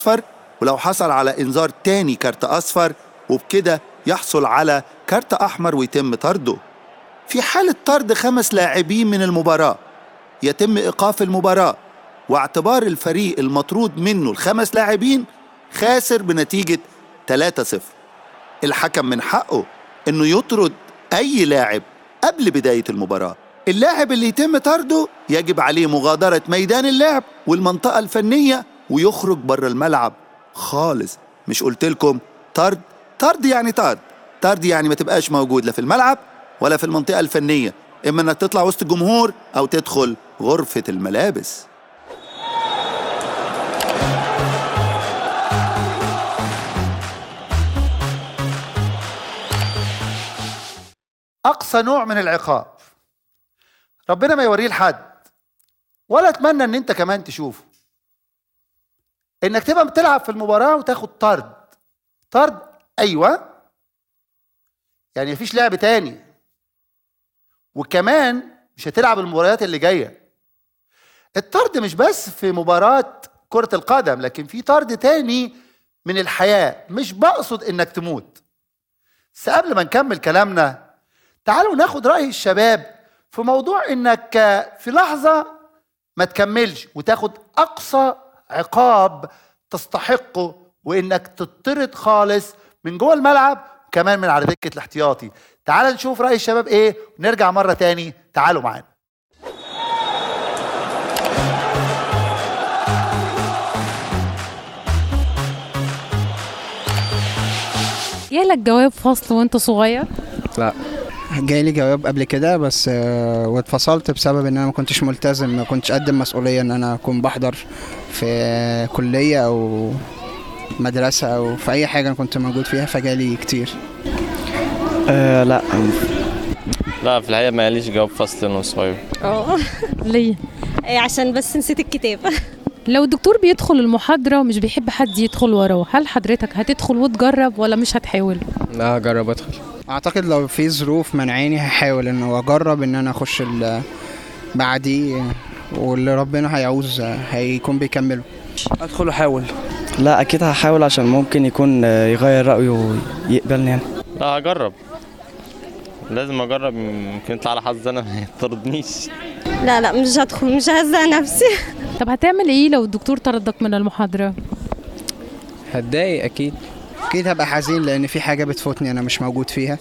اصفر ولو حصل على انذار تاني كارت اصفر وبكده يحصل على كارت احمر ويتم طرده في حالة طرد خمس لاعبين من المباراة يتم ايقاف المباراة واعتبار الفريق المطرود منه الخمس لاعبين خاسر بنتيجة 3-0 الحكم من حقه انه يطرد اي لاعب قبل بداية المباراة اللاعب اللي يتم طرده يجب عليه مغادرة ميدان اللعب والمنطقة الفنية ويخرج بره الملعب خالص مش قلت لكم طرد طرد يعني طرد طرد يعني ما تبقاش موجود لا في الملعب ولا في المنطقة الفنية إما إنك تطلع وسط الجمهور أو تدخل غرفة الملابس اقصى نوع من العقاب ربنا ما يوريه لحد ولا اتمنى ان انت كمان تشوفه انك تبقى بتلعب في المباراه وتاخد طرد طرد ايوه يعني مفيش لعب تاني وكمان مش هتلعب المباريات اللي جايه الطرد مش بس في مباراه كره القدم لكن في طرد تاني من الحياه مش بقصد انك تموت بس قبل ما نكمل كلامنا تعالوا ناخد رأي الشباب في موضوع انك في لحظة ما تكملش وتاخد اقصى عقاب تستحقه وانك تطرد خالص من جوه الملعب كمان من على دكة الاحتياطي تعال نشوف رأي الشباب ايه ونرجع مرة تاني تعالوا معانا جالك جواب فصل وانت صغير لا جايلي جواب قبل كده بس آه، واتفصلت بسبب ان انا ما كنتش ملتزم ما كنتش قد مسؤوليه ان انا اكون بحضر في كليه او مدرسه او في اي حاجه انا كنت موجود فيها فجالي كتير آه لا لا في الحقيقة ما قاليش جواب فصل انه صغير اه ليه إيه، عشان بس نسيت الكتاب لو الدكتور بيدخل المحاضرة ومش بيحب حد يدخل وراه هل حضرتك هتدخل وتجرب ولا مش هتحاول لا جرب ادخل اعتقد لو في ظروف منعاني هحاول انه اجرب ان انا اخش ال- بعديه واللي ربنا هيعوز هيكون بيكمله ادخل احاول لا اكيد هحاول عشان ممكن يكون آه، يغير رايه ويقبلني يعني لا هجرب لازم اجرب يمكن يطلع على حظ انا ما يطردنيش لا لا مش هدخل مش ههزق نفسي طب هتعمل ايه لو الدكتور طردك من المحاضرة هتضايق اكيد اكيد هبقى حزين لان في حاجه بتفوتني انا مش موجود فيها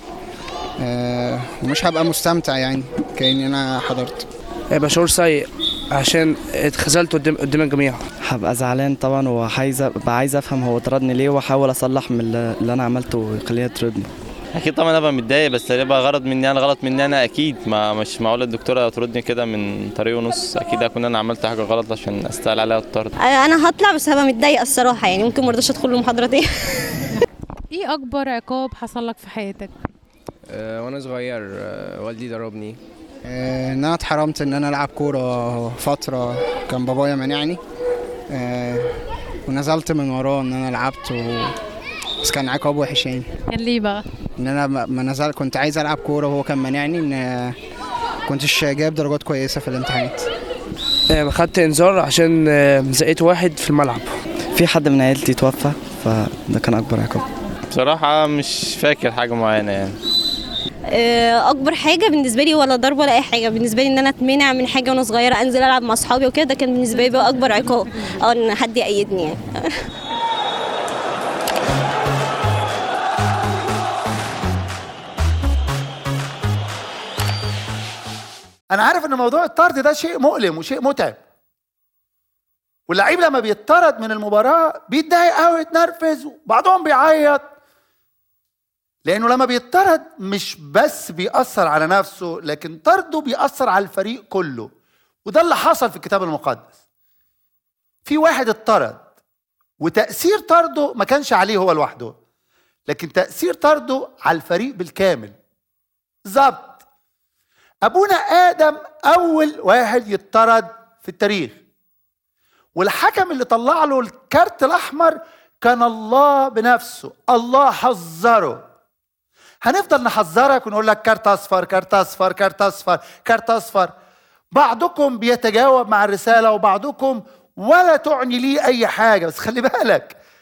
آه ومش هبقى مستمتع يعني كاني انا حضرت هيبقى شعور سيء عشان اتخذلت قدام قدام الجميع هبقى زعلان طبعا وعايز ابقى عايز افهم هو طردني ليه واحاول اصلح من اللي اللي انا عملته ويخليه يطردني اكيد طبعا ابقى متضايق بس هيبقى غلط مني انا غلط مني انا اكيد ما مش معقول الدكتوره تردني كده من طريق ونص اكيد اكون انا عملت حاجه غلط عشان استاهل عليها الطرد انا هطلع بس هبقى متضايقه الصراحه يعني ممكن مرضاش ادخل المحاضره تاني ايه اكبر عقاب حصل لك في حياتك وانا صغير والدي ضربني آه، ان انا اتحرمت ان انا العب كوره فتره كان بابايا مانعني آه، ونزلت من وراه ان انا لعبت و... بس كان عقاب وحش يعني كان ليه بقى ان انا ما ما نزل كنت عايز العب كوره وهو كان مانعني ان آه، كنتش جايب درجات كويسه في الامتحانات خدت انذار عشان آه، زقيت واحد في الملعب في حد من عيلتي توفى فده كان اكبر عقاب بصراحه مش فاكر حاجه معينه يعني آه، اكبر حاجه بالنسبه لي ولا ضرب ولا اي حاجه بالنسبه لي ان انا اتمنع من حاجه وانا صغيره انزل العب مع اصحابي وكده ده كان بالنسبه لي بقى اكبر عقاب او ان حد يأيدني يعني انا عارف ان موضوع الطرد ده شيء مؤلم وشيء متعب واللعيب لما بيطرد من المباراه بيتضايق قوي يتنرفز وبعضهم بيعيط لانه لما بيطرد مش بس بيأثر على نفسه لكن طرده بيأثر على الفريق كله وده اللي حصل في الكتاب المقدس في واحد اتطرد وتأثير طرده ما كانش عليه هو لوحده لكن تأثير طرده على الفريق بالكامل بالظبط ابونا ادم اول واحد يطرد في التاريخ والحكم اللي طلع له الكارت الاحمر كان الله بنفسه الله حذره هنفضل نحذرك ونقول لك كارت اصفر كارت اصفر كارت اصفر كارت اصفر بعضكم بيتجاوب مع الرساله وبعضكم ولا تعني ليه اي حاجه بس خلي بالك